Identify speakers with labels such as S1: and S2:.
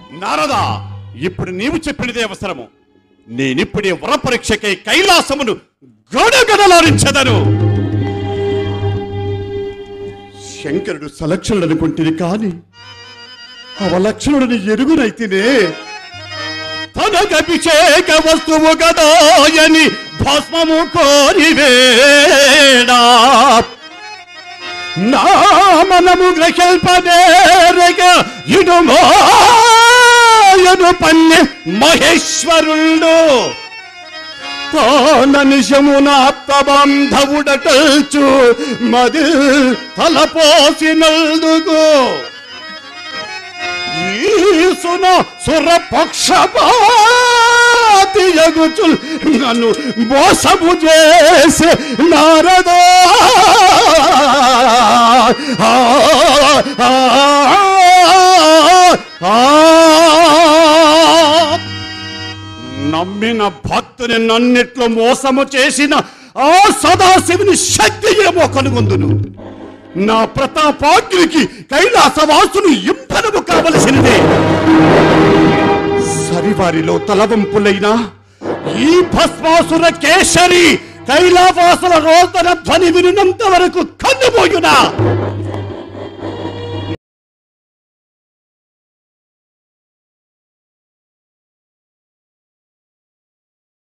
S1: నారదా ఇప్పుడు నీవు చెప్పినదే అవసరము నేనిప్పుడే వరపరీక్షకై కైలాసమును గడగడలాడించదను శంకరుడు సలక్షణుడు అనుకుంటుంది కాని అవలక్షణుడిని ఎరుగునైతేనే తనకభిషేక వస్తువు గదాయని భస్మము కోరివేడా నా మనము గ్రహిల్పదేరగ ఇడు మాయను పన్నె మహేశ్వరుండు తాననిశమునాప్తబంధవుడటల్చు మది తలపోసినందుకు ఈసున సురపక్షపాతి యగుచుల్ నన్ను మోసము చేసే నారదా ఆ, ఆ, ఆ, ఆ. నమ్మిన భక్తుని నన్నిట్లో మోసము చేసిన ఆ సదాశివుని శక్తి ఏమో కనుగొందును నా ప్రతాపాగ్నికి కైలాసవాసును ఇంపనము కావలసినదే సరివారిలో తలవంపులైన ఈ భస్మాసుర కేసరి కైలావాసుల రోదన ధ్వని వినున్నంత వరకు కన్నుమోయునా